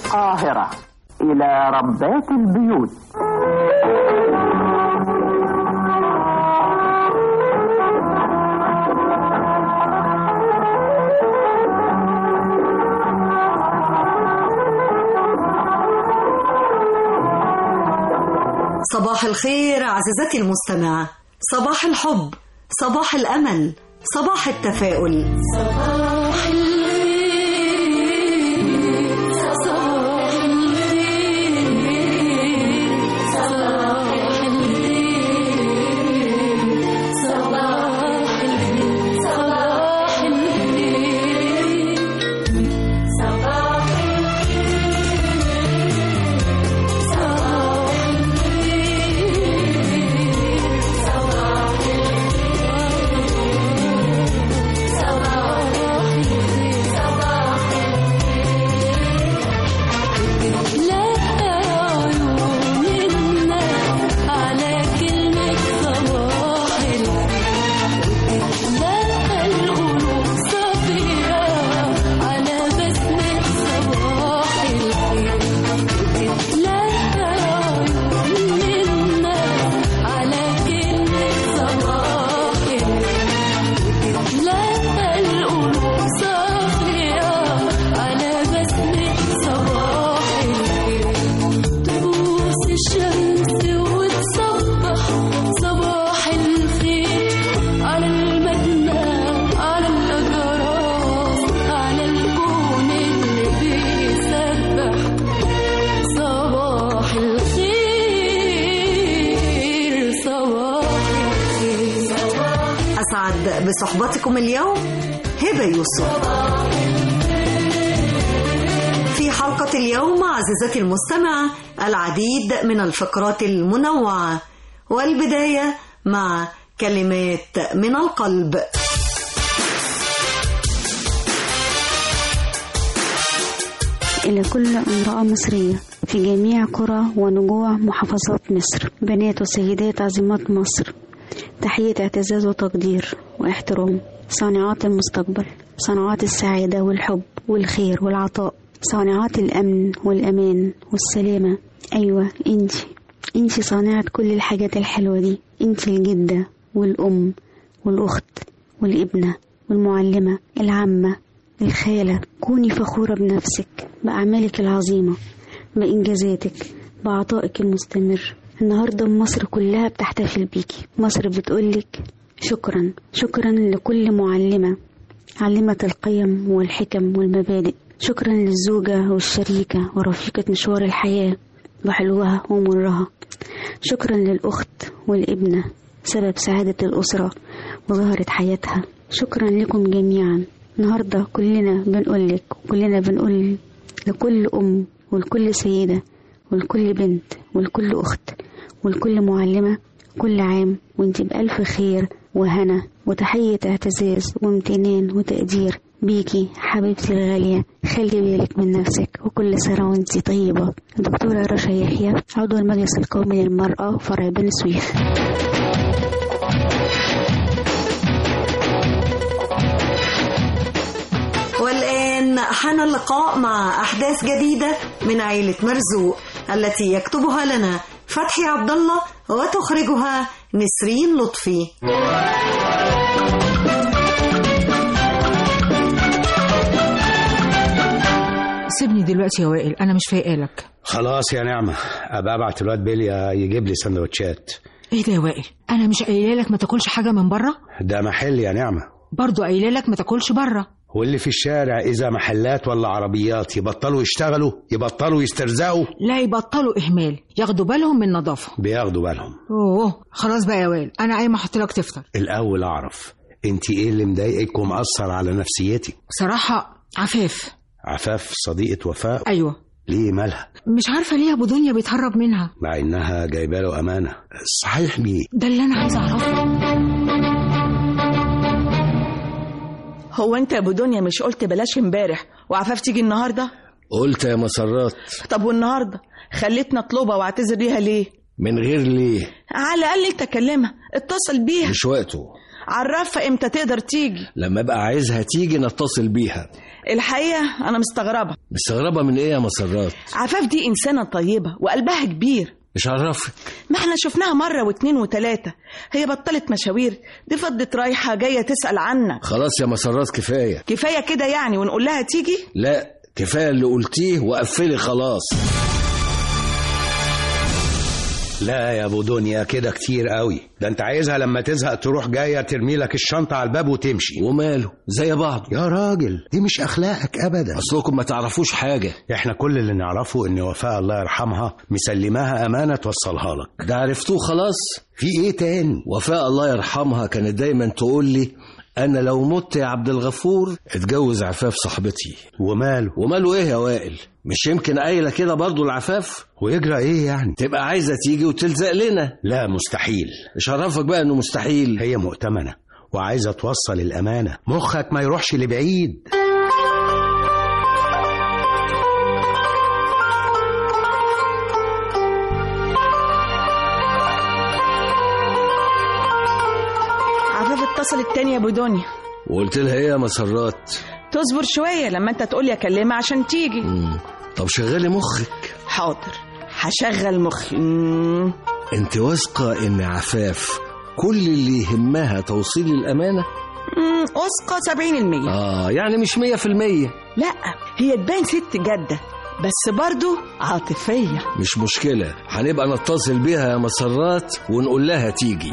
القاهرة إلى ربات البيوت صباح الخير عزيزتي المستمعة صباح الحب صباح الأمل صباح التفاؤل صباح الليل صباح الليل صباح الليل صباح الليل صباح الليل صباح لا عيون الناس على كلمة صباح لا القلوب صافية على بسمة صباح لا عيون الناس على كلمة صباح لا القلوب صافية على بسمة صباح تبوس الشمس وتصبح صباح الخير على المدنة على الأجرام على الكون اللي بيسبح صباح الخير صباح الخير أسعد بصحبتكم اليوم هبة يوسف في حلقة اليوم عزيزتي المستمعة العديد من الفقرات المنوعة والبداية مع كلمات من القلب إلى كل امرأة مصرية في جميع قرى ونجوع محافظات مصر بنات وسيدات عظيمات مصر تحية اعتزاز وتقدير واحترام صانعات المستقبل صناعات السعادة والحب والخير والعطاء صانعات الأمن والأمان والسلامة أيوة انتي انتي صانعة كل الحاجات الحلوة دي انتي الجدة والأم والأخت والابنة والمعلمة العمة الخالة كوني فخورة بنفسك بأعمالك العظيمة بإنجازاتك بعطائك المستمر النهاردة مصر كلها بتحتفل بيكي مصر بتقولك شكرا شكرا لكل معلمة علمت القيم والحكم والمبادئ شكرا للزوجة والشريكة ورفيقة مشوار الحياة بحلوها ومرها شكرا للأخت والابنة سبب سعادة الأسرة وظهرت حياتها شكرا لكم جميعا النهاردة كلنا بنقولك وكلنا بنقول لكل أم ولكل سيدة ولكل بنت ولكل أخت ولكل معلمة كل عام وانت بألف خير وهنا وتحية اعتزاز وامتنان وتقدير بيكي حبيبتي الغالية خلي بالك من نفسك وكل سنة وانت طيبة دكتورة رشا يحيى عضو المجلس القومي للمرأة فرع بني سويف والآن حان اللقاء مع أحداث جديدة من عيلة مرزوق التي يكتبها لنا فتحي عبد الله وتخرجها نسرين لطفي سيبني دلوقتي يا وائل انا مش فايقه لك خلاص يا نعمة أبقى أبعت الواد بيليا يجيب لي سندوتشات ايه ده يا وائل انا مش قايله لك ما تاكلش حاجه من بره ده محل يا نعمة برضو قايله لك ما تاكلش بره واللي في الشارع إذا محلات ولا عربيات يبطلوا يشتغلوا يبطلوا يسترزقوا لا يبطلوا اهمال ياخدوا بالهم من النظافه بياخدوا بالهم اوه خلاص بقى يا وائل انا قايمه احط لك تفطر الأول أعرف أنت إيه اللي مضايقك ومأثر على نفسيتك بصراحه عفاف عفاف صديقة وفاء ايوه ليه مالها مش عارفه ليه ابو دنيا بيتهرب منها مع إنها جايبة له أمانة صحيح ليه ده اللي انا عايزه اعرفه هو انت يا ابو دنيا مش قلت بلاش امبارح وعفاف تيجي النهارده قلت يا مسرات طب والنهارده خليتنا اطلبها واعتذر ليها ليه من غير ليه على الاقل انت كلمها اتصل بيها مش وقته عرفها امتى تقدر تيجي لما ابقى عايزها تيجي نتصل بيها الحقيقه انا مستغربه مستغربة من ايه يا مسرات عفاف دي انسانه طيبه وقلبها كبير مش عرفك ما احنا شفناها مره واتنين وتلاته هي بطلت مشاوير دي فضت رايحه جايه تسال عنك خلاص يا مسرات كفاية كفايه كده يعني ونقول لها تيجي لا كفاية اللي قلتيه وقفلي خلاص لا يا ابو دنيا كده كتير قوي ده انت عايزها لما تزهق تروح جايه ترمي لك الشنطه على الباب وتمشي وماله زي بعض يا راجل دي مش اخلاقك ابدا اصلكم ما تعرفوش حاجة احنا كل اللي نعرفه ان وفاء الله يرحمها مسلماها امانه توصلها لك ده عرفتوه خلاص في ايه تاني وفاء الله يرحمها كانت دايما تقول لي انا لو مت يا عبد الغفور اتجوز عفاف صاحبتي وماله وماله ايه يا وائل مش يمكن قايله كده برضو العفاف ويجرى ايه يعني تبقى عايزه تيجي وتلزق لنا لا مستحيل مش عرفك بقى انه مستحيل هي مؤتمنه وعايزه توصل الامانه مخك ما يروحش لبعيد عفاف اتصلت تاني يا ابو دنيا وقلت لها ايه يا مسرات تصبر شويه لما انت تقولي اكلمها عشان تيجي مم. طب شغلي مخك حاضر هشغل مخي مم. انت واثقه ان عفاف كل اللي يهمها توصيل الامانه مم، واثقه 70% اه يعني مش مية في المية لا هي تبان ست جاده بس برضو عاطفيه مش مشكلة هنبقى نتصل بيها يا مسرات ونقول لها تيجي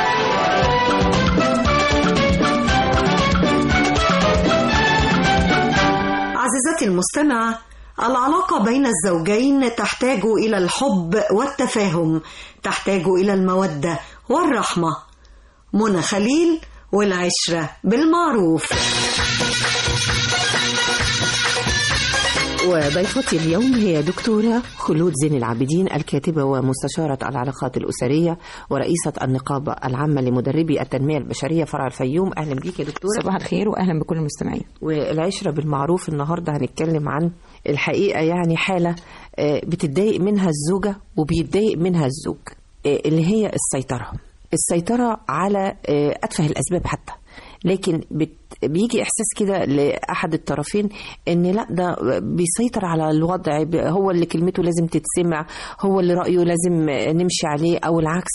عزيزتي المستمعة العلاقة بين الزوجين تحتاج إلى الحب والتفاهم تحتاج إلى المودة والرحمة منى خليل والعشرة بالمعروف وضيفتي اليوم هي دكتورة خلود زين العابدين الكاتبة ومستشارة العلاقات الأسرية ورئيسة النقابة العامة لمدربي التنمية البشرية فرع الفيوم أهلا بيك يا دكتورة صباح الخير واهلا بكل المستمعين والعشرة بالمعروف النهاردة هنتكلم عن الحقيقة يعني حالة آه، بتتضايق منها الزوجة وبيتضايق منها الزوج آه، اللي هي السيطرة السيطرة على آه، أتفه الأسباب حتى لكن بت بيجي احساس كده لاحد الطرفين ان لا ده بيسيطر على الوضع ب- هو اللي كلمته لازم تتسمع هو اللي رايه لازم نمشي عليه او العكس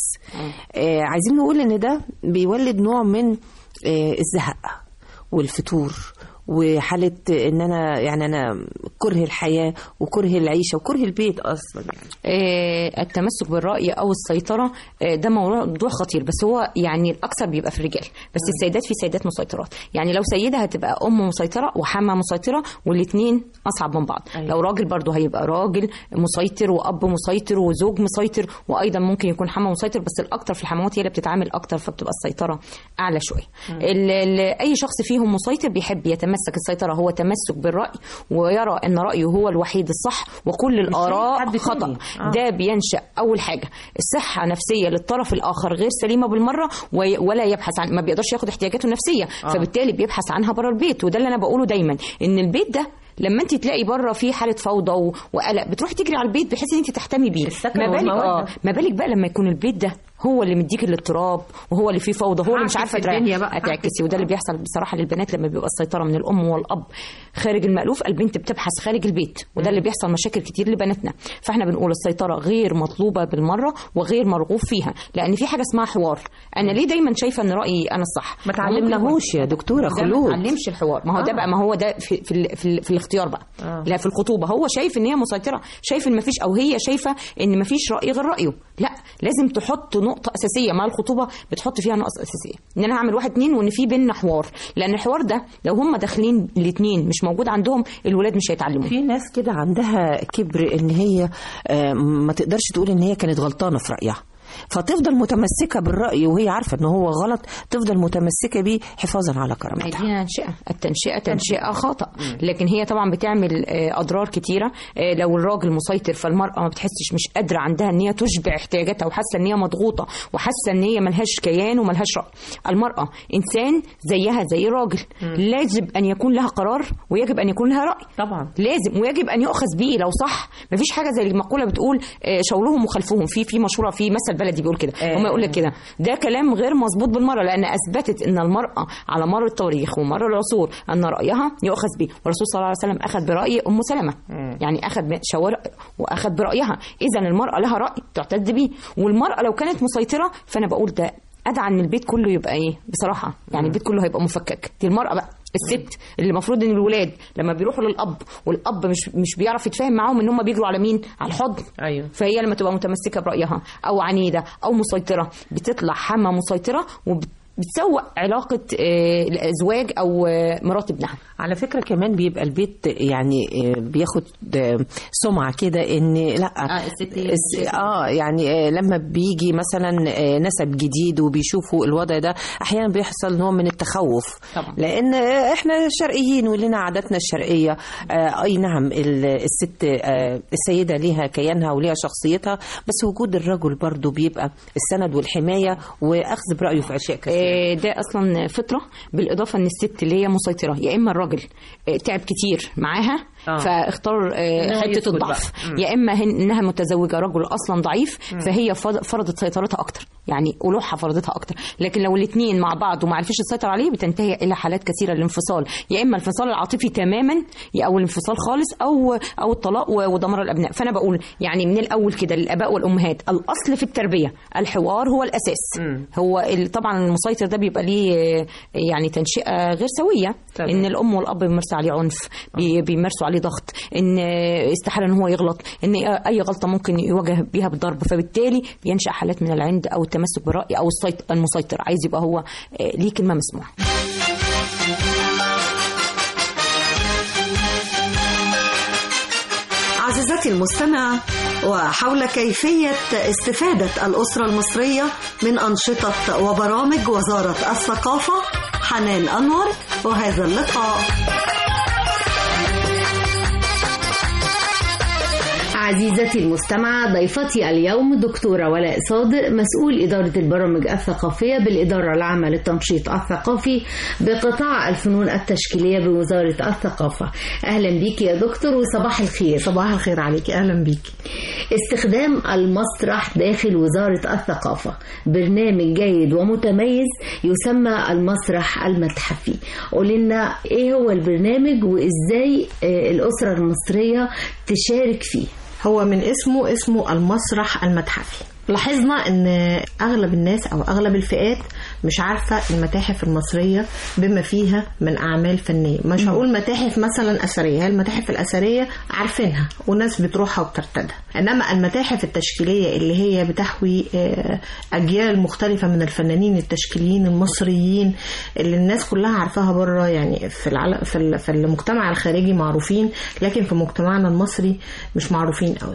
آه عايزين نقول ان ده بيولد نوع من آه الزهق والفتور وحالة ان انا يعني انا كره الحياة وكره العيشة وكره البيت اصلا يعني آه، التمسك بالرأي أو السيطرة آه، ده موضوع خطير بس هو يعني الأكثر بيبقى في الرجال بس السيدات في سيدات مسيطرات يعني لو سيدة هتبقى أم مسيطرة وحامة مسيطرة والاتنين أصعب من بعض أيوة. لو راجل برضه هيبقى راجل مسيطر وأب مسيطر وزوج مسيطر وأيضا ممكن يكون حما مسيطر بس الأكثر في الحموات هي اللي بتتعامل أكتر فبتبقى السيطرة أعلى شوية ال- ال- أي شخص فيهم مسيطر بيحب يتمسك السيطرة هو تمسك بالرأي ويرى أن رأيه هو الوحيد الصح وكل الآراء حد خطأ تاني. آه. ده بينشأ أول حاجة الصحة نفسية للطرف الآخر غير سليمة بالمرة وي- ولا يبحث عن ما بيقدرش ياخد احتياجاته النفسية آه. فبالتالي بيبحث عنها بره البيت وده اللي أنا بقوله دايما إن البيت ده لما انت تلاقي بره في حاله فوضى و- وقلق بتروحي تجري على البيت بحيث ان انت تهتمي بيه السكن ما بالك والمودة. اه ما بالك بقى لما يكون البيت ده هو اللي مديك الاضطراب وهو اللي فيه فوضى هو اللي مش هعكس عارفه ترا- الدنيا بقى، هتعكسي وده اللي بيحصل بصراحه للبنات لما بيبقى السيطره من الام والاب خارج المألوف البنت بتبحث خارج البيت وده اللي بيحصل مشاكل كتير لبناتنا فاحنا بنقول السيطره غير مطلوبه بالمره وغير مرغوب فيها لان في حاجه اسمها حوار انا ليه دايما شايفه ان رايي انا الصح ما تعلمناهوش يا دكتورة ده ما خلود تعلمش الحوار ما هو ده آه. بقى ما هو ده في في, ال- في, ال- في الاختيار بقى آه. لا في الخطوبه هو شايف ان هي مسيطره شايف ان مفيش او هي شايفه ان مفيش راي غير رايه لا لازم تحط نقطه اساسيه مع الخطوبه بتحط فيها نقطه اساسيه ان انا هعمل واحد اتنين وان في بيننا حوار لان الحوار ده لو هم داخلين الاتنين مش موجود عندهم الولاد مش هيتعلموا في ناس كده عندها كبر ان هي آه، ما تقدرش تقول ان هي كانت غلطانه في رايها فتفضل متمسكه بالراي وهي عارفه ان هو غلط تفضل متمسكه بيه حفاظا على ما هي كرامتها دي تنشئة التنشئة تنشئة خطأ لكن هي طبعا بتعمل آه، أضرار كتيرة آه، لو الراجل مسيطر فالمرأة ما بتحسش مش قادرة عندها إن هي تشبع احتياجاتها وحاسة إن هي مضغوطة وحاسة إن هي ملهاش كيان وملهاش رأي المرأة إنسان زيها زي الراجل لازم أن يكون لها قرار ويجب أن يكون لها رأي طبعا لازم ويجب ان يؤخذ به لو صح مفيش حاجه زي المقوله بتقول آه، شورهم وخلفهم في في مشهوره في مثل بالبلدي بيقول كده آه. هم يقول لك كده ده كلام غير مظبوط بالمره لان اثبتت ان المراه على مر التاريخ ومر العصور ان رايها يؤخذ به والرسول صلى الله عليه وسلم اخذ براي ام سلمه يعني اخذ ب- شاور واخذ برايها اذا المراه لها راي تعتد به والمراه لو كانت مسيطره فانا بقول ده ادعى ان البيت كله يبقى ايه بصراحه يعني البيت كله هيبقى مفكك دي المراه بقى الست اللي المفروض ان الولاد لما بيروحوا للاب والاب مش مش بيعرف يتفاهم معاهم ان هم بيجروا على مين على الحضن ايوه فهي لما تبقى متمسكه برايها او عنيده او مسيطره بتطلع حامه مسيطره وبتسوق علاقه آه، الازواج او آه، مرات ابنها على فكرة كمان بيبقى البيت يعني آه، بياخد آه، سمعة كده ان لا آه، الست هي الس- اه يعني آه، لما بيجي مثلا آه، نسب جديد وبيشوفوا الوضع ده احيانا بيحصل نوع من التخوف طبعا. لان آه، احنا شرقيين ولنا عاداتنا الشرقية آه، اي نعم ال- الست آه، السيدة ليها كيانها وليها شخصيتها بس وجود الرجل برضو بيبقى السند والحماية واخذ برأيه في اشياء كثيرة آه، ده اصلا فطره بالاضافه ان الست اللي هي مسيطره يا اما الراجل آه، تعب كتير معاها آه. فاختار آه، إنه حته يسكت الضعف بقى. مم. يا اما هن انها متزوجه رجل اصلا ضعيف فهي فض- فرضت سيطرتها اكتر يعني الوحها فرضتها اكتر لكن لو الاثنين مع بعض وما عرفش تسيطر عليه بتنتهي الى حالات كثيره للانفصال يا اما الانفصال العاطفي تماما يا او الانفصال خالص او او الطلاق و- ودمار الابناء فانا بقول يعني من الاول كده للاباء والامهات الاصل في التربيه الحوار هو الاساس هو ال- طبعا المسيطر ده بيبقى ليه آه، يعني تنشئه غير سويه طبعا. ان الام والاب بيمارسوا عليه عنف بي- بيمارسوا عليه ضغط ان آه، استحاله ان هو يغلط ان آه، اي غلطه ممكن يواجه بيها بالضرب فبالتالي بينشا حالات من العند او التمسك بالراي او السيط- المسيطر عايز يبقى هو آه، ليه كلمه مسموعه عزيزتي المستمعة وحول كيفية استفادة الأسرة المصرية من أنشطة وبرامج وزارة الثقافة حنان أنور وهذا اللقاء عزيزتي المستمعة ضيفتي اليوم دكتورة ولاء صادق مسؤول إدارة البرامج الثقافية بالإدارة العامة للتنشيط الثقافي بقطاع الفنون التشكيلية بوزارة الثقافة أهلا بيك يا دكتور وصباح الخير صباح الخير عليك اهلا بيك استخدام المسرح داخل وزارة الثقافة برنامج جيد ومتميز يسمى المسرح المتحفي قول لنا ايه هو البرنامج وازاي آه، الأسرة المصرية تشارك فيه هو من اسمه اسمه المسرح المتحفي لاحظنا ان اغلب الناس او اغلب الفئات مش عارفه المتاحف المصريه بما فيها من اعمال فنيه مش هقول متاحف مثلا اثريه هي المتاحف الاثريه عارفينها وناس بتروحها وبترتدها انما المتاحف التشكيليه اللي هي بتحوي آه، اجيال مختلفه من الفنانين التشكيليين المصريين اللي الناس كلها عارفاها بره يعني في العل... في, ال... في المجتمع الخارجي معروفين لكن في مجتمعنا المصري مش معروفين قوي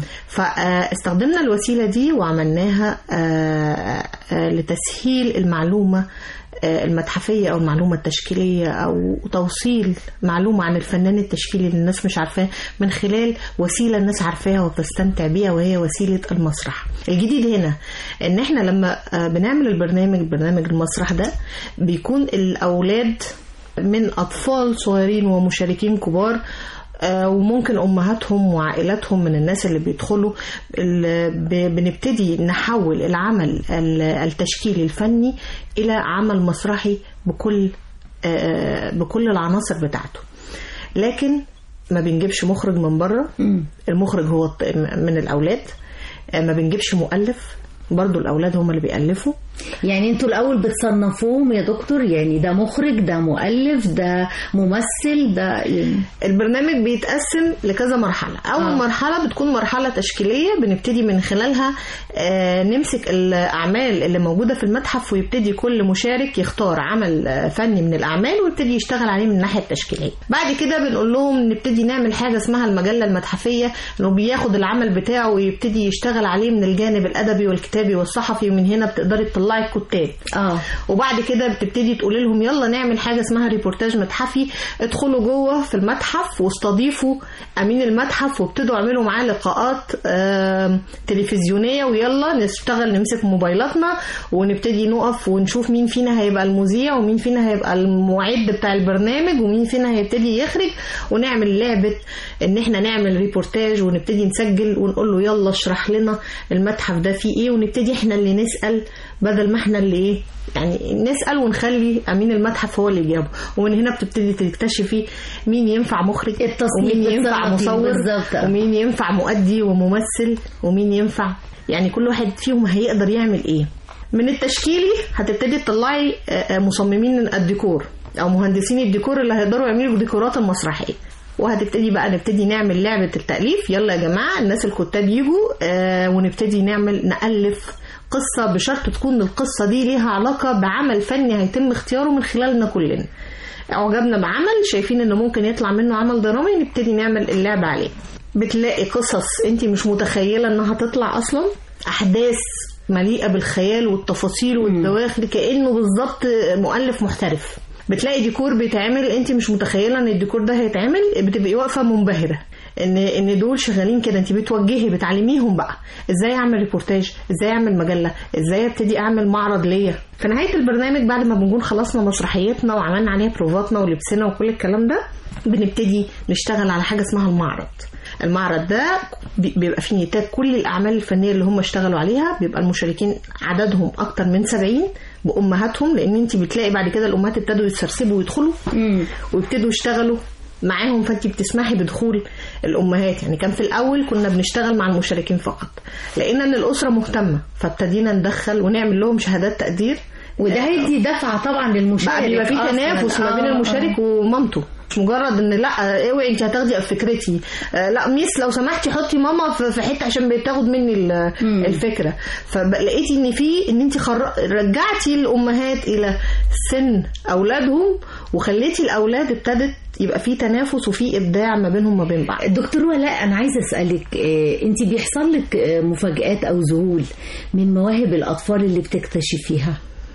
فاستخدمنا الوسيله دي وعملناها آه، آه، لتسهيل المعلومه آه، المتحفية أو المعلومة التشكيلية أو توصيل معلومة عن الفنان التشكيلي اللي الناس مش عارفاه من خلال وسيلة الناس عارفاها وبتستمتع بيها وهي وسيلة المسرح الجديد هنا إن إحنا لما آه، بنعمل البرنامج برنامج المسرح ده بيكون الأولاد من أطفال صغيرين ومشاركين كبار آه، وممكن امهاتهم وعائلاتهم من الناس اللي بيدخلوا ال- ب- بنبتدي نحول العمل ال- التشكيلي الفني الى عمل مسرحي بكل آه، بكل العناصر بتاعته لكن ما بنجيبش مخرج من بره المخرج هو الط- من الاولاد آه، ما بنجيبش مؤلف برضو الاولاد هم اللي بيالفوا يعني انتوا الاول بتصنفوهم يا دكتور يعني ده مخرج ده مؤلف ده ممثل ده البرنامج بيتقسم لكذا مرحلة أول آه. آه. مرحلة بتكون مرحلة تشكيلية بنبتدي من خلالها آه نمسك الأعمال اللي موجودة في المتحف ويبتدي كل مشارك يختار عمل آه، فني من الأعمال ويبتدي يشتغل عليه من الناحية التشكيلية بعد كده بنقول لهم نبتدي نعمل حاجة اسمها المجلة المتحفية إنه بياخد العمل بتاعه ويبتدي يشتغل عليه من الجانب الأدبي والكتابي والصحفي ومن هنا بتقدري تطلعي بتطلعي الكتاب اه وبعد كده بتبتدي تقولي لهم يلا نعمل حاجه اسمها ريبورتاج متحفي ادخلوا جوه في المتحف واستضيفوا امين المتحف وابتدوا اعملوا معاه لقاءات آم، تلفزيونيه ويلا نشتغل نمسك موبايلاتنا ونبتدي نقف ونشوف مين فينا هيبقى المذيع ومين فينا هيبقى المعد بتاع البرنامج ومين فينا هيبتدي يخرج ونعمل لعبه ان احنا نعمل ريبورتاج ونبتدي نسجل ونقول له يلا اشرح لنا المتحف ده فيه ايه ونبتدي احنا اللي نسال بدل ما احنا اللي ايه يعني نسال ونخلي امين المتحف هو اللي يجاوب ومن هنا بتبتدي تكتشفي مين ينفع مخرج ومين ينفع بتصنفي مصور بالظبط. ومين ينفع مؤدي وممثل ومين ينفع يعني كل واحد فيهم هيقدر يعمل ايه من التشكيلي هتبتدي تطلعي آه، آه، مصممين الديكور او مهندسين الديكور اللي هيقدروا يعملوا الديكورات المسرحيه وهتبتدي بقى نبتدي نعمل لعبة التأليف يلا يا جماعة الناس الكتاب يجوا آه ونبتدي نعمل نألف قصة بشرط تكون القصة دي ليها علاقة بعمل فني هيتم اختياره من خلالنا كلنا اعجبنا بعمل شايفين انه ممكن يطلع منه عمل درامي نبتدي نعمل اللعبة عليه بتلاقي قصص انت مش متخيلة انها تطلع اصلا احداث مليئة بالخيال والتفاصيل والدواخل كأنه بالظبط مؤلف محترف بتلاقي ديكور بيتعمل انت مش متخيله ان الديكور ده هيتعمل بتبقي واقفه منبهره ان ان دول شغالين كده انت بتوجهي بتعلميهم بقى ازاي اعمل ريبورتاج ازاي اعمل مجله ازاي ابتدي اعمل معرض ليا في نهايه البرنامج بعد ما بنكون خلصنا مسرحيتنا وعملنا عليها بروفاتنا ولبسنا وكل الكلام ده بنبتدي نشتغل على حاجه اسمها المعرض المعرض ده بي- بيبقى فيه نتاج كل الاعمال الفنيه اللي هم اشتغلوا عليها بيبقى المشاركين عددهم اكتر من 70 بامهاتهم لان انت بتلاقي بعد كده الامهات ابتدوا يتسرسبوا ويدخلوا ويبتدوا يشتغلوا معاهم فانت بتسمحي بدخول الامهات يعني كان في الاول كنا بنشتغل مع المشاركين فقط لقينا ان الاسره مهتمه فابتدينا ندخل ونعمل لهم شهادات تقدير وده هيدي دفعه طبعا للمشارك بقى بيبقى في أصلاً. تنافس ما بين آه، المشارك ومامته مش مجرد ان لا اوعي انت هتاخدي فكرتي آه، لا ميس لو سمحتي حطي ماما في في حته عشان بتاخد مني ال- الفكره فلقيتي ان في ان انت خر... رجعتي الامهات الى سن اولادهم وخليتي الاولاد ابتدت يبقى في تنافس وفي ابداع ما بينهم وما بين بعض دكتور ولاء انا عايزه اسالك انت بيحصل لك آه، مفاجآت او ذهول من مواهب الاطفال اللي بتكتشفيها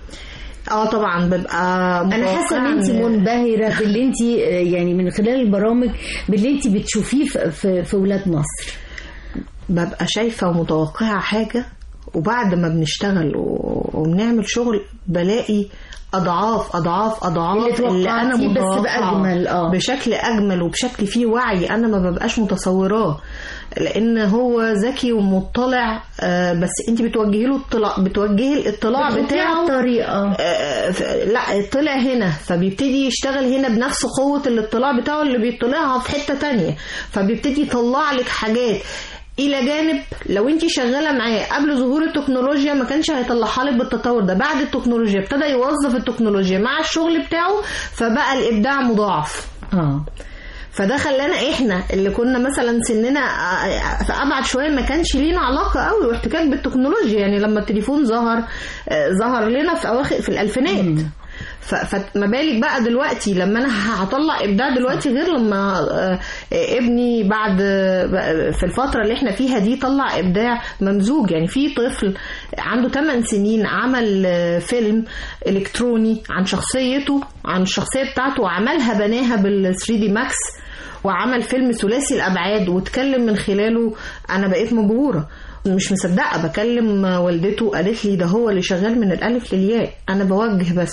اه طبعا ببقى انا حاسه ان انت متوقعة إن- منبهره باللي انت آه، يعني من خلال البرامج باللي انت بتشوفيه في- في في ولاد مصر ببقى شايفة ومتوقعة حاجة وبعد ما بنشتغل و- وبنعمل شغل بلاقي أضعاف أضعاف أضعاف اللي اللي أنا توقعتيه بس متوقعة بأجمل، آه. بشكل أجمل وبشكل فيه وعي أنا ما ببقاش متصوراه لأن هو ذكي ومطلع آه، بس أنت بتوجهي له اطلاع بتوجهي الاطلاع بتحطيه بتاعه على الطريقه آه، ف- لا طلع هنا فبيبتدي يشتغل هنا بنفس قوة الاطلاع بتاعه اللي بيطلعها في حتة تانية فبيبتدي يطلع لك حاجات الى جانب لو انت شغاله معاه قبل ظهور التكنولوجيا ما كانش هيطلعها لك بالتطور ده بعد التكنولوجيا ابتدى يوظف التكنولوجيا مع الشغل بتاعه فبقى الابداع مضاعف اه فده خلانا احنا اللي كنا مثلا سننا آه، في ابعد شويه ما كانش لينا علاقه قوي واحتكاك بالتكنولوجيا يعني لما التليفون ظهر آه، ظهر لنا في اواخر في الالفينات ف- فما بالك بقى دلوقتي لما انا هطلع ابداع دلوقتي غير لما آه، آه، ابني بعد آه، في الفتره اللي احنا فيها دي طلع ابداع ممزوج يعني في طفل عنده 8 سنين عمل آه، فيلم الكتروني عن شخصيته عن الشخصيه بتاعته وعملها بناها بال 3 دي ماكس وعمل فيلم ثلاثي الابعاد واتكلم من خلاله انا بقيت مبهوره مش مصدقه بكلم والدته قالت لي ده هو اللي شغال من الالف للياء انا بوجه بس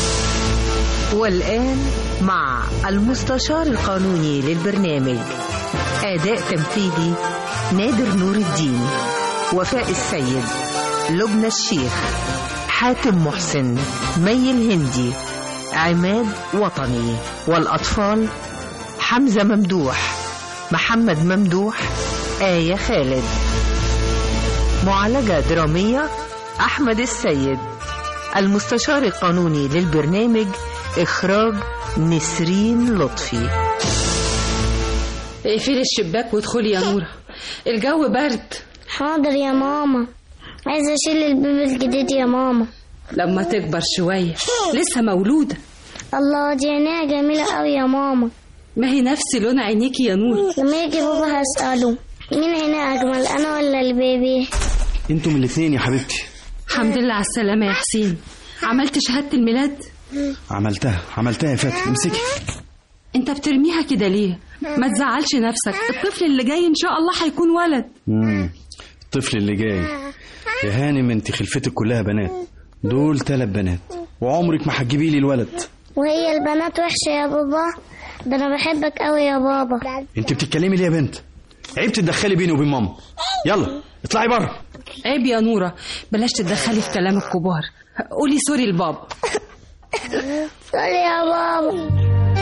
والآن مع المستشار القانوني للبرنامج أداء تنفيذي نادر نور الدين وفاء السيد لبنى الشيخ حاتم محسن مي الهندي عماد وطني والأطفال حمزة ممدوح محمد ممدوح آية خالد معالجة درامية أحمد السيد المستشار القانوني للبرنامج إخراج نسرين لطفي اقفلي الشباك وادخلي يا نورة الجو برد حاضر يا ماما عايزة أشيل البيبي الجديد يا ماما لما تكبر شوية لسه مولودة الله دي عينيها جميلة أوي يا ماما ما هي نفس لون عينيكي يا نورة لما يجي بابا هسأله مين عينيه أجمل أنا ولا البيبي انتم الاثنين يا حبيبتي الحمد لله على السلامة يا حسين عملت شهادة الميلاد عملتها عملتها يا فاتن امسكي انت بترميها كده ليه ما تزعلش نفسك الطفل اللي جاي ان شاء الله هيكون ولد مم. الطفل اللي جاي يا هانم انت خلفتك كلها بنات دول ثلاث بنات وعمرك ما هتجيبي لي الولد وهي البنات وحشة يا بابا ده أنا بحبك قوي يا بابا انت بتتكلمي ليه يا بنت عيب تتدخلي بيني وبين ماما يلا اطلعي بره عيب يا نورة بلاش تتدخلي في كلام الكبار قولي سوري لبابا سوري يا بابا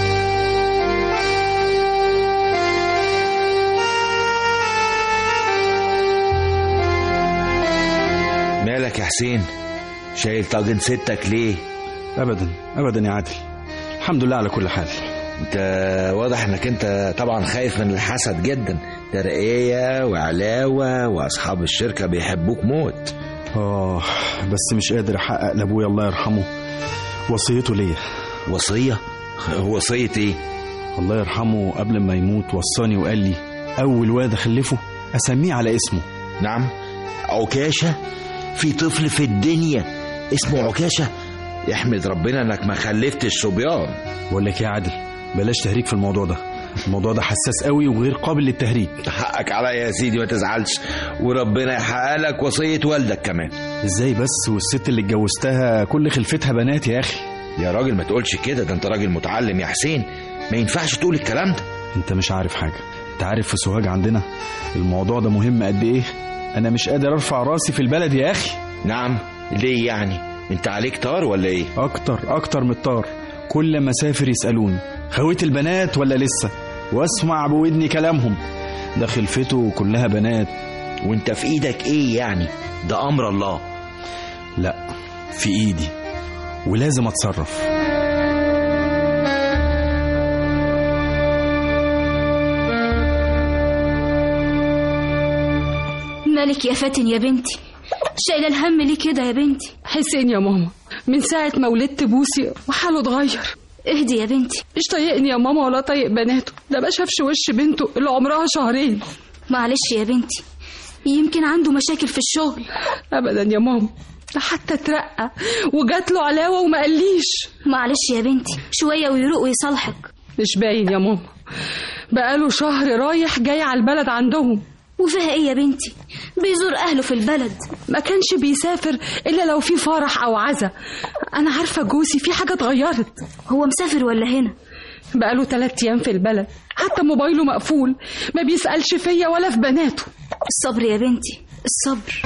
مالك يا حسين شايل طاجن ستك ليه ابدا ابدا يا عادل الحمد لله على كل حال انت واضح انك انت طبعا خايف من الحسد جدا ترقية وعلاوة واصحاب الشركة بيحبوك موت اه بس مش قادر احقق لابويا الله يرحمه وصيته ليا وصية وصية ايه الله يرحمه قبل ما يموت وصاني وقال لي اول واد اخلفه اسميه على اسمه نعم عكاشة في طفل في الدنيا اسمه عكاشة يحمد ربنا انك ما خلفتش صبيان بقول لك يا عادل بلاش تهريج في الموضوع ده الموضوع ده حساس قوي وغير قابل للتهريج حقك عليا يا سيدي ما تزعلش وربنا يحقق لك وصية والدك كمان ازاي بس والست اللي اتجوزتها كل خلفتها بنات يا اخي يا راجل ما تقولش كده ده انت راجل متعلم يا حسين ما ينفعش تقول الكلام ده انت مش عارف حاجه انت عارف في سوهاج عندنا الموضوع ده مهم قد ايه انا مش قادر ارفع راسي في البلد يا اخي نعم ليه يعني انت عليك طار ولا ايه اكتر اكتر من الطار كل ما اسافر يسالوني خويت البنات ولا لسه واسمع بودني كلامهم ده خلفته كلها بنات وانت في ايدك ايه يعني ده امر الله لا في ايدي ولازم اتصرف مالك يا فاتن يا بنتي شايله الهم ليه كده يا بنتي حسين يا ماما من ساعة ما ولدت بوسي وحاله اتغير اهدي يا بنتي مش طايقني يا ماما ولا طايق بناته ده ما شافش وش بنته اللي عمرها شهرين معلش يا بنتي يمكن عنده مشاكل في الشغل ابدا يا ماما ده حتى اترقى وجات له علاوه وما قاليش معلش يا بنتي شويه ويروق ويصالحك مش باين يا ماما بقاله شهر رايح جاي على البلد عندهم وفيها ايه يا بنتي بيزور اهله في البلد ما كانش بيسافر الا لو في فرح او عزا انا عارفه جوزي في حاجه اتغيرت هو مسافر ولا هنا بقاله تلات ايام في البلد حتى موبايله مقفول ما بيسالش فيا ولا في بناته الصبر يا بنتي الصبر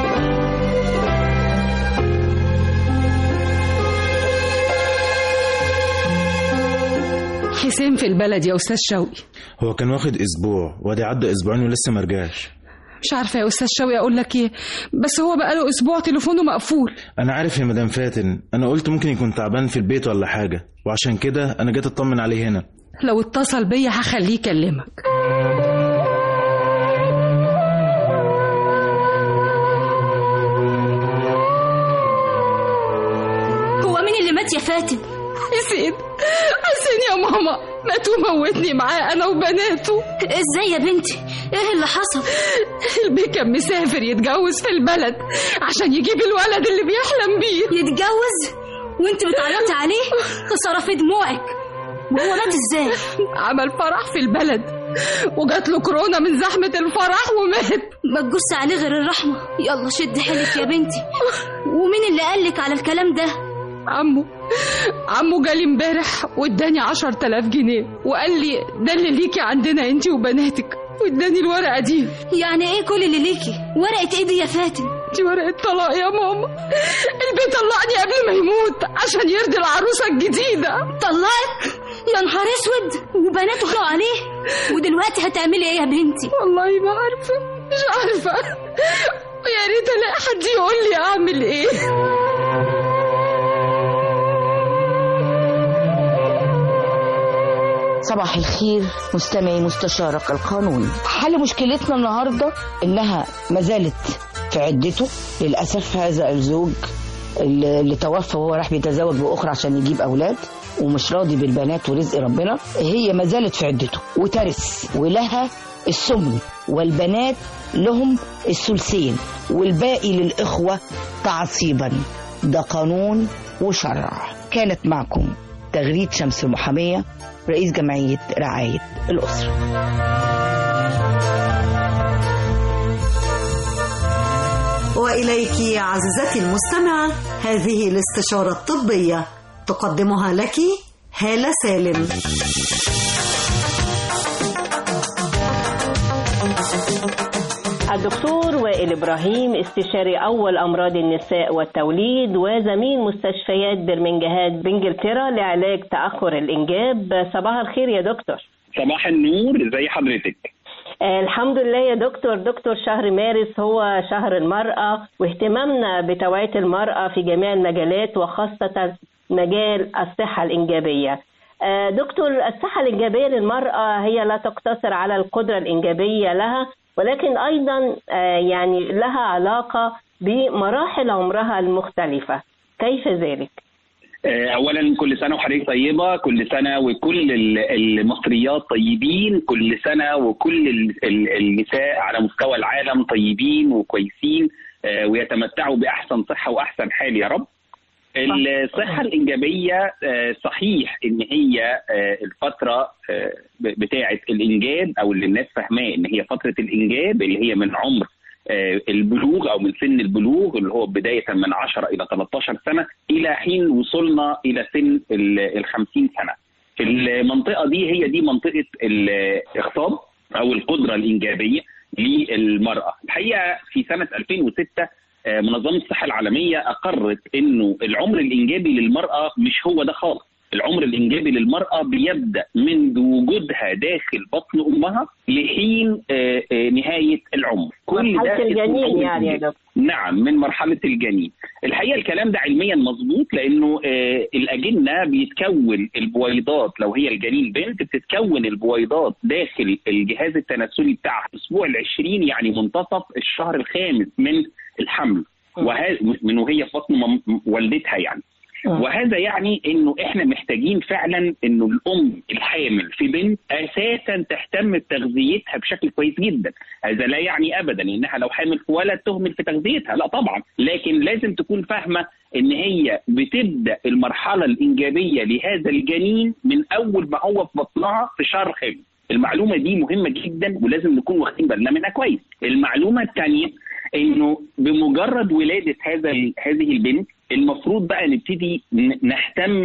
حسين في البلد يا استاذ شوقي هو كان واخد اسبوع وادي عدى اسبوعين ولسه مرجعش مش عارفه يا استاذ شوقي اقول لك ايه بس هو بقاله اسبوع تليفونه مقفول انا عارف يا مدام فاتن انا قلت ممكن يكون تعبان في البيت ولا حاجه وعشان كده انا جيت اطمن عليه هنا لو اتصل بيا هخليه يكلمك هو مين اللي مات يا فاتن حسين حسين يا ماما مات وموتني معاه انا وبناته ازاي يا بنتي ايه اللي حصل البيه كان مسافر يتجوز في البلد عشان يجيب الولد اللي بيحلم بيه يتجوز وانت بتعيطي عليه خساره في دموعك وهو مات ازاي عمل فرح في البلد وجات له كورونا من زحمة الفرح ومات ما تجوز عليه غير الرحمة يلا شد حيلك يا بنتي ومين اللي قالك على الكلام ده عمو عمو جالي امبارح واداني عشر تلاف جنيه وقال لي ده اللي ليكي عندنا انتي وبناتك واداني الورقة دي يعني ايه كل اللي ليكي ورقة ايه دي يا فاتن دي ورقة طلاق يا ماما البيت طلقني قبل ما يموت عشان يرضي العروسة الجديدة طلقك يا نهار اسود وبناته خلقوا عليه ودلوقتي هتعملي ايه يا بنتي والله ما عارفة مش عارفة ويا ريت الاقي حد يقول لي اعمل ايه صباح الخير مستمعي مستشارك القانوني حل مشكلتنا النهارده انها ما زالت في عدته للاسف هذا الزوج اللي اللي توفى وهو راح بيتزوج باخرى عشان يجيب اولاد ومش راضي بالبنات ورزق ربنا هي ما زالت في عدته وترث ولها السمن والبنات لهم الثلثين والباقي للإخوة تعصيبا ده قانون وشرع كانت معكم تغريد شمس المحامية رئيس جمعية رعاية الأسرة وإليك عزيزتي المستمعة هذه الاستشارة الطبية تقدمها لك هالة سالم الدكتور وائل إبراهيم استشاري أول أمراض النساء والتوليد وزميل مستشفيات برمنجهات بإنجلترا لعلاج تأخر الإنجاب صباح الخير يا دكتور صباح النور ازي حضرتك آه، الحمد لله يا دكتور دكتور شهر مارس هو شهر المرأة واهتمامنا بتوعية المرأة في جميع المجالات وخاصة مجال الصحة الإنجابية آه، دكتور الصحة الإنجابية للمرأة هي لا تقتصر على القدرة الإنجابية لها ولكن أيضا آه، يعني لها علاقة بمراحل عمرها المختلفة كيف ذلك؟ آه، اولا كل سنه وحضرتك طيبه كل سنه وكل ال- المصريات طيبين كل سنه وكل ال- ال- النساء على مستوى العالم طيبين وكويسين آه، ويتمتعوا باحسن صحه واحسن حال يا رب الصحة الإنجابية آه، صحيح إن هي آه، الفترة آه، ب- بتاعة الإنجاب أو اللي الناس فاهماه إن هي فترة الإنجاب اللي هي من عمر آه، البلوغ أو من سن البلوغ اللي هو بداية من 10 إلى 13 سنة إلى حين وصلنا إلى سن ال 50 سنة. في المنطقة دي هي دي منطقة الإخصاب أو القدرة الإنجابية للمرأة. الحقيقة في سنة 2006 آه، منظمة الصحة العالمية أقرت إنه العمر الإنجابي للمرأة مش هو ده خالص العمر الإنجابي للمرأة بيبدأ منذ وجودها داخل بطن أمها لحين آه، آه، نهاية العمر كل مرحلة ده اسمه الجنين عمر يعني يا إنجابي. نعم من مرحلة الجنين الحقيقة الكلام ده علميا مظبوط لأنه آه، الأجنة بيتكون البويضات لو هي الجنين بنت بتتكون البويضات داخل الجهاز التناسلي بتاعها الأسبوع العشرين يعني منتصف الشهر الخامس من الحمل وهذا من وهي في بطن مم- والدتها يعني وهذا يعني انه احنا محتاجين فعلا انه الام الحامل في بنت اساسا تهتم بتغذيتها بشكل كويس جدا هذا لا يعني ابدا انها لو حامل في ولد تهمل في تغذيتها لا طبعا لكن لازم تكون فاهمه ان هي بتبدا المرحله الانجابيه لهذا الجنين من اول ما هو في بطنها في شهر خامس المعلومه دي مهمه جدا ولازم نكون واخدين بالنا منها كويس المعلومه الثانيه انه بمجرد ولاده هذا ال- هذه البنت المفروض بقى نبتدي ن- نهتم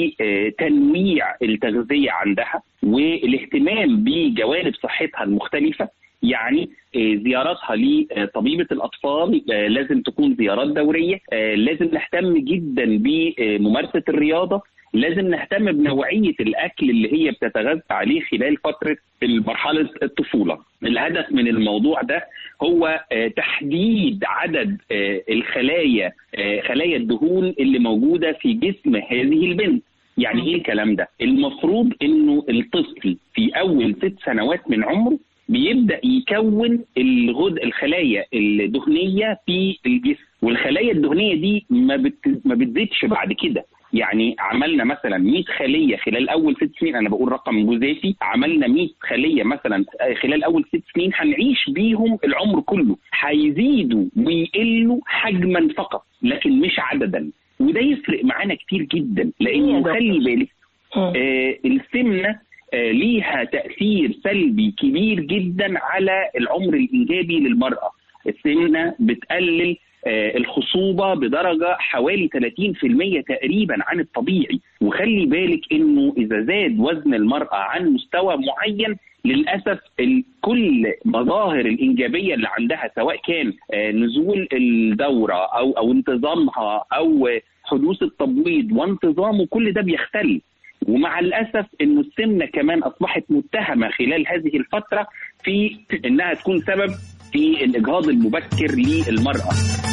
بتنويع التغذيه عندها والاهتمام بجوانب صحتها المختلفه يعني آه، زياراتها لطبيبة الأطفال آه، لازم تكون زيارات دورية آه، لازم نهتم جدا بممارسة الرياضة لازم نهتم بنوعية الأكل اللي هي بتتغذى عليه خلال فترة مرحلة الطفولة الهدف من الموضوع ده هو آه، تحديد عدد آه، الخلايا آه، خلايا الدهون اللي موجودة في جسم هذه البنت يعني ايه الكلام ده؟ المفروض انه الطفل في اول ست سنوات من عمره بيبدا يكون الغد الخلايا الدهنيه في الجسم والخلايا الدهنيه دي ما بت... ما بتزيدش بعد كده يعني عملنا مثلا 100 خليه خلال اول ست سنين انا بقول رقم جزافي عملنا 100 خليه مثلا خلال اول ست سنين هنعيش بيهم العمر كله هيزيدوا ويقلوا حجما فقط لكن مش عددا وده يفرق معانا كتير جدا لانه خلي بالك آه السمنه آه ليها تاثير سلبي كبير جدا على العمر الانجابي للمراه السمنه بتقلل آه الخصوبة بدرجة حوالي 30% تقريبا عن الطبيعي وخلي بالك انه اذا زاد وزن المرأة عن مستوى معين للأسف ال- كل مظاهر الإنجابية اللي عندها سواء كان آه، نزول الدورة أو أو انتظامها أو آه، حدوث التبويض وانتظامه كل ده بيختل ومع الاسف انه السمنه كمان اصبحت متهمه خلال هذه الفتره في انها تكون سبب في الاجهاض المبكر للمراه.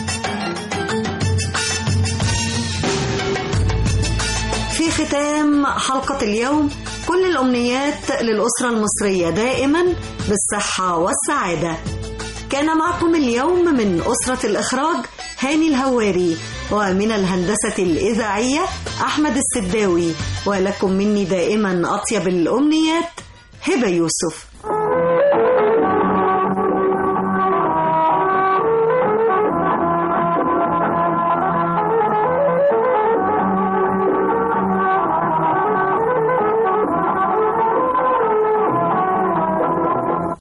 في ختام حلقة اليوم كل الأمنيات للأسرة المصرية دائما بالصحة والسعادة كان معكم اليوم من أسرة الإخراج هاني الهواري ومن الهندسة الإذاعية أحمد السداوي ولكم مني دائما أطيب الأمنيات هبة يوسف